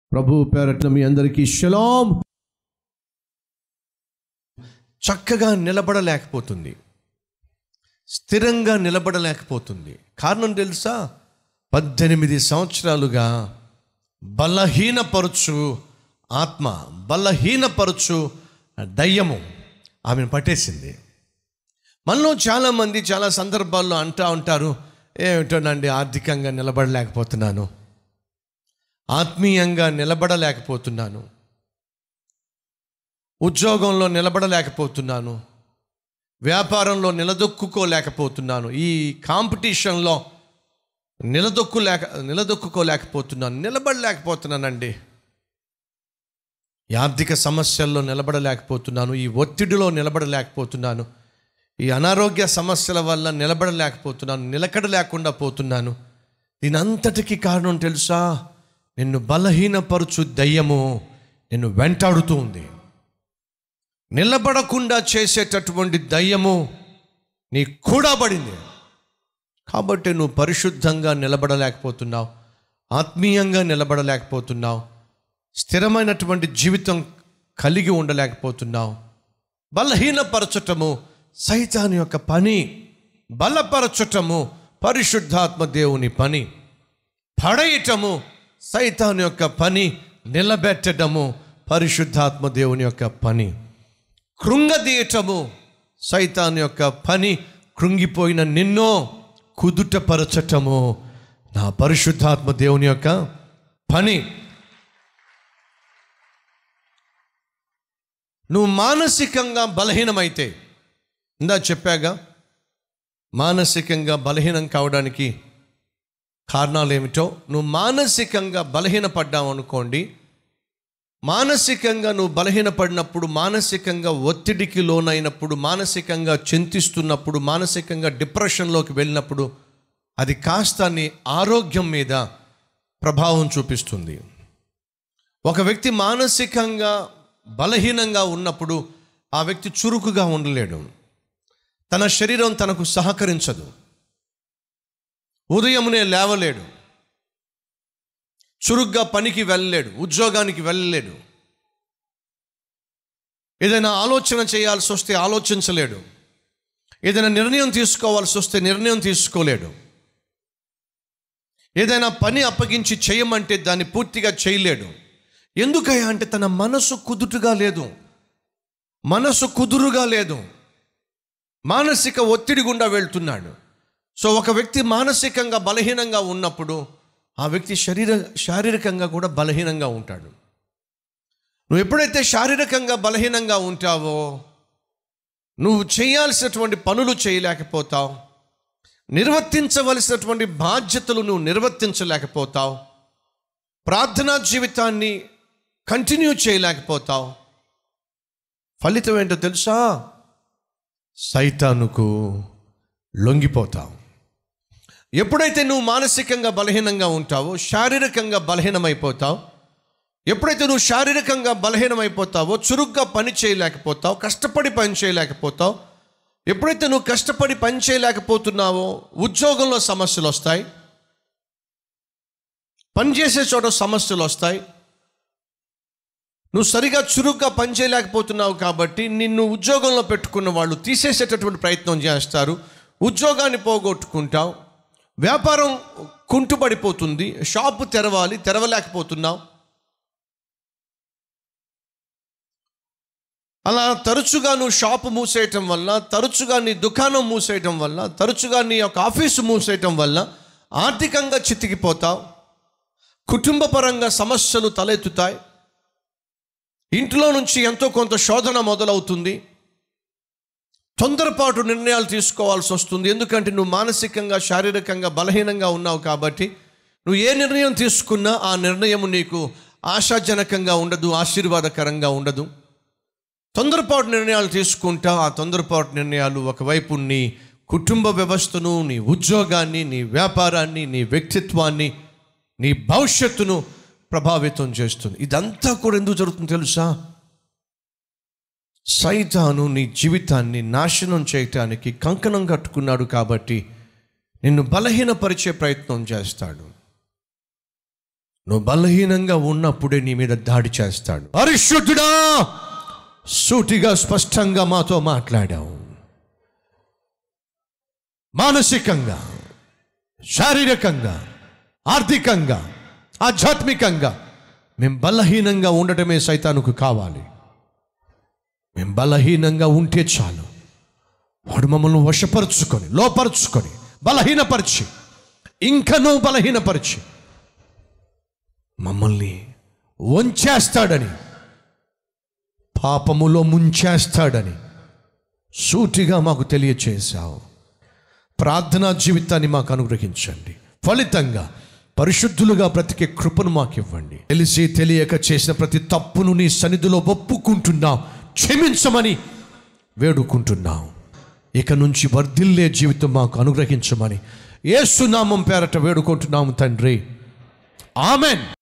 ప్రభు పేరట్ల మీ అందరికీ షలాం చక్కగా నిలబడలేకపోతుంది స్థిరంగా నిలబడలేకపోతుంది కారణం తెలుసా పద్దెనిమిది సంవత్సరాలుగా బలహీనపరచు ఆత్మ బలహీనపరచు దయ్యము ఆమెను పట్టేసింది మనలో చాలామంది చాలా సందర్భాల్లో అంటూ ఉంటారు ఏమిటోనండి ఆర్థికంగా నిలబడలేకపోతున్నాను ఆత్మీయంగా నిలబడలేకపోతున్నాను ఉద్యోగంలో నిలబడలేకపోతున్నాను వ్యాపారంలో నిలదొక్కుకోలేకపోతున్నాను ఈ కాంపిటీషన్లో నిలదొక్కులేక నిలదొక్కుకోలేకపోతున్నాను నిలబడలేకపోతున్నానండి ఈ ఆర్థిక సమస్యల్లో నిలబడలేకపోతున్నాను ఈ ఒత్తిడిలో నిలబడలేకపోతున్నాను ఈ అనారోగ్య సమస్యల వల్ల నిలబడలేకపోతున్నాను నిలకడ లేకుండా పోతున్నాను దీని అంతటికి కారణం తెలుసా నిన్ను బలహీనపరచు దయ్యము నిన్ను వెంటాడుతూ ఉంది నిలబడకుండా చేసేటటువంటి దయ్యము నీ కూడా పడింది కాబట్టి నువ్వు పరిశుద్ధంగా నిలబడలేకపోతున్నావు ఆత్మీయంగా నిలబడలేకపోతున్నావు స్థిరమైనటువంటి జీవితం కలిగి ఉండలేకపోతున్నావు బలహీనపరచటము సైతాన్ యొక్క పని బలపరచటము పరిశుద్ధాత్మ దేవుని పని పడేయటము సైతాన్ యొక్క పని నిలబెట్టడము పరిశుద్ధాత్మ దేవుని యొక్క పని కృంగదీయటము సైతాన్ యొక్క పని కృంగిపోయిన నిన్నో కుదుటపరచటము నా పరిశుద్ధాత్మ దేవుని యొక్క పని నువ్వు మానసికంగా బలహీనమైతే ఇందా చెప్పాగా మానసికంగా బలహీనం కావడానికి కారణాలు ఏమిటో నువ్వు మానసికంగా బలహీనపడ్డావు అనుకోండి మానసికంగా నువ్వు బలహీనపడినప్పుడు మానసికంగా ఒత్తిడికి లోనైనప్పుడు మానసికంగా చింతిస్తున్నప్పుడు మానసికంగా డిప్రెషన్లోకి వెళ్ళినప్పుడు అది కాస్త నీ ఆరోగ్యం మీద ప్రభావం చూపిస్తుంది ఒక వ్యక్తి మానసికంగా బలహీనంగా ఉన్నప్పుడు ఆ వ్యక్తి చురుకుగా ఉండలేడు తన శరీరం తనకు సహకరించదు ఉదయమునే లేవలేడు చురుగ్గా పనికి వెళ్ళలేడు ఉద్యోగానికి వెళ్ళలేడు ఏదైనా ఆలోచన చేయాల్సి వస్తే ఆలోచించలేడు ఏదైనా నిర్ణయం తీసుకోవాల్సి వస్తే నిర్ణయం తీసుకోలేడు ఏదైనా పని అప్పగించి చేయమంటే దాన్ని పూర్తిగా చేయలేడు ఎందుకయ్యా అంటే తన మనసు కుదుటుగా లేదు మనసు కుదురుగా లేదు మానసిక ఒత్తిడి గుండా వెళ్తున్నాడు సో ఒక వ్యక్తి మానసికంగా బలహీనంగా ఉన్నప్పుడు ఆ వ్యక్తి శరీర శారీరకంగా కూడా బలహీనంగా ఉంటాడు నువ్వు ఎప్పుడైతే శారీరకంగా బలహీనంగా ఉంటావో నువ్వు చేయాల్సినటువంటి పనులు చేయలేకపోతావు నిర్వర్తించవలసినటువంటి బాధ్యతలు నువ్వు నిర్వర్తించలేకపోతావు ప్రార్థనా జీవితాన్ని కంటిన్యూ చేయలేకపోతావు ఫలితం ఏంటో తెలుసా సైతానుకు లొంగిపోతావు ఎప్పుడైతే నువ్వు మానసికంగా బలహీనంగా ఉంటావో శారీరకంగా బలహీనమైపోతావు ఎప్పుడైతే నువ్వు శారీరకంగా బలహీనమైపోతావో చురుగ్గా పని చేయలేకపోతావు కష్టపడి పని చేయలేకపోతావు ఎప్పుడైతే నువ్వు కష్టపడి పని చేయలేకపోతున్నావో ఉద్యోగంలో సమస్యలు వస్తాయి పనిచేసే చోట సమస్యలు వస్తాయి నువ్వు సరిగా చురుగ్గా పని చేయలేకపోతున్నావు కాబట్టి నిన్ను ఉద్యోగంలో పెట్టుకున్న వాళ్ళు తీసేసేటటువంటి ప్రయత్నం చేస్తారు ఉద్యోగాన్ని పోగొట్టుకుంటావు వ్యాపారం కుంటుపడిపోతుంది షాపు తెరవాలి తెరవలేకపోతున్నావు అలా తరచుగా నువ్వు షాపు మూసేయటం వల్ల తరచుగా నీ దుకాణం మూసేయటం వల్ల తరచుగా నీ యొక్క ఆఫీసు మూసేయటం వల్ల ఆర్థికంగా చితికిపోతావు కుటుంబపరంగా సమస్యలు తలెత్తుతాయి ఇంట్లో నుంచి ఎంతో కొంత శోధన మొదలవుతుంది తొందరపాటు నిర్ణయాలు తీసుకోవాల్సి వస్తుంది ఎందుకంటే నువ్వు మానసికంగా శారీరకంగా బలహీనంగా ఉన్నావు కాబట్టి నువ్వు ఏ నిర్ణయం తీసుకున్నా ఆ నిర్ణయం నీకు ఆశాజనకంగా ఉండదు ఆశీర్వాదకరంగా ఉండదు తొందరపాటు నిర్ణయాలు తీసుకుంటా ఆ తొందరపాటు నిర్ణయాలు ఒకవైపు నీ కుటుంబ వ్యవస్థను నీ ఉద్యోగాన్ని నీ వ్యాపారాన్ని నీ వ్యక్తిత్వాన్ని నీ భవిష్యత్తును ప్రభావితం చేస్తుంది ఇదంతా కూడా ఎందుకు జరుగుతుంది తెలుసా సైతాను నీ జీవితాన్ని నాశనం చేయటానికి కంకణం కట్టుకున్నాడు కాబట్టి నిన్ను బలహీనపరిచే ప్రయత్నం చేస్తాడు నువ్వు బలహీనంగా ఉన్నప్పుడే నీ మీద దాడి చేస్తాడు పరిశుద్ధుడా సూటిగా స్పష్టంగా మాతో మాట్లాడావు మానసికంగా శారీరకంగా ఆర్థికంగా ఆధ్యాత్మికంగా మేము బలహీనంగా ఉండటమే సైతానుకు కావాలి మేము బలహీనంగా ఉంటే చాలు వాడు మమ్మల్ని వశపరుచుకొని లోపరుచుకొని బలహీనపరిచి ఇంకనూ బలహీనపరిచి మమ్మల్ని వంచేస్తాడని పాపములో ముంచేస్తాడని సూటిగా మాకు తెలియచేశావు ప్రార్థనా జీవితాన్ని మాకు అనుగ్రహించండి ఫలితంగా పరిశుద్ధులుగా బ్రతికే కృపను మాకు ఇవ్వండి తెలిసి తెలియక చేసిన ప్రతి తప్పును నీ సన్నిధిలో ఒప్పుకుంటున్నాం క్షమించమని వేడుకుంటున్నాం ఇక నుంచి వర్ధిల్లే జీవితం మాకు అనుగ్రహించమని ఏసునామం పేరట వేడుకుంటున్నాము తండ్రి ఆమెన్